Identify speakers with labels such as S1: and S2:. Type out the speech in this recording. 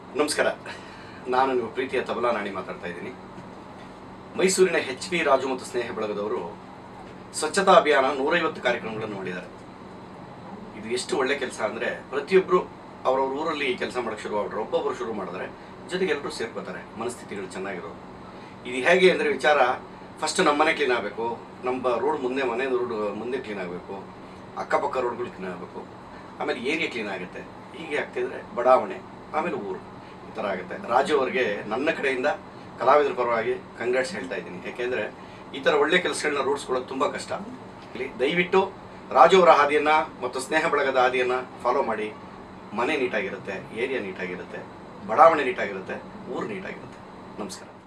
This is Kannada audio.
S1: ನಮಸ್ಕಾರ ನಾನು ನಿಮ್ಮ ಪ್ರೀತಿಯ ತಬಲಾ ನಾಣಿ ಮಾತಾಡ್ತಾ ಇದ್ದೀನಿ ಮೈಸೂರಿನ ಎಚ್ ಪಿ ರಾಜು ಮತ್ತು ಸ್ನೇಹ ಬಳಗದವರು ಸ್ವಚ್ಛತಾ ಅಭಿಯಾನ ನೂರೈವತ್ತು ಕಾರ್ಯಕ್ರಮಗಳನ್ನು ಮಾಡಿದ್ದಾರೆ ಇದು ಎಷ್ಟು ಒಳ್ಳೆ ಕೆಲಸ ಅಂದರೆ ಪ್ರತಿಯೊಬ್ಬರು ಅವ್ರವ್ರ ಊರಲ್ಲಿ ಈ ಕೆಲಸ ಮಾಡೋಕ್ಕೆ ಶುರು ಆಗ್ಬಿಟ್ರೆ ಒಬ್ಬೊಬ್ಬರು ಶುರು ಮಾಡಿದ್ರೆ ಜೊತೆಗೆ ಎಲ್ಲರೂ ಸೇರ್ಕೋತಾರೆ ಮನಸ್ಥಿತಿಗಳು ಚೆನ್ನಾಗಿರೋದು ಇದು ಹೇಗೆ ಅಂದರೆ ವಿಚಾರ ಫಸ್ಟ್ ನಮ್ಮ ಮನೆ ಕ್ಲೀನ್ ಆಗಬೇಕು ನಮ್ಮ ರೋಡ್ ಮುಂದೆ ಮನೆ ರೋಡ್ ಮುಂದೆ ಕ್ಲೀನ್ ಆಗಬೇಕು ಅಕ್ಕಪಕ್ಕ ರೋಡ್ಗಳು ಕ್ಲೀನ್ ಆಗಬೇಕು ಆಮೇಲೆ ಏರಿಯಾ ಕ್ಲೀನ್ ಆಗುತ್ತೆ ಹೀಗೆ ಆಗ್ತಿದ್ರೆ ಬಡಾವಣೆ ಆಮೇಲೆ ಊರು ಈ ಥರ ಆಗುತ್ತೆ ರಾಜು ಅವರಿಗೆ ನನ್ನ ಕಡೆಯಿಂದ ಕಲಾವಿದರ ಪರವಾಗಿ ಕಂಗ್ರಾಟ್ಸ್ ಹೇಳ್ತಾ ಇದ್ದೀನಿ ಯಾಕೆಂದರೆ ಈ ಥರ ಒಳ್ಳೆ ಕೆಲಸಗಳನ್ನ ರೂಢಿಸ್ಕೊಳ್ಳೋದು ತುಂಬ ಕಷ್ಟ ಇಲ್ಲಿ ದಯವಿಟ್ಟು ರಾಜು ಅವರ ಹಾದಿಯನ್ನು ಮತ್ತು ಸ್ನೇಹ ಬಳಗದ ಹಾದಿಯನ್ನು ಫಾಲೋ ಮಾಡಿ ಮನೆ ನೀಟಾಗಿರುತ್ತೆ ಏರಿಯಾ ನೀಟಾಗಿರುತ್ತೆ ಬಡಾವಣೆ ನೀಟಾಗಿರುತ್ತೆ ಊರು ನೀಟಾಗಿರುತ್ತೆ ನಮಸ್ಕಾರ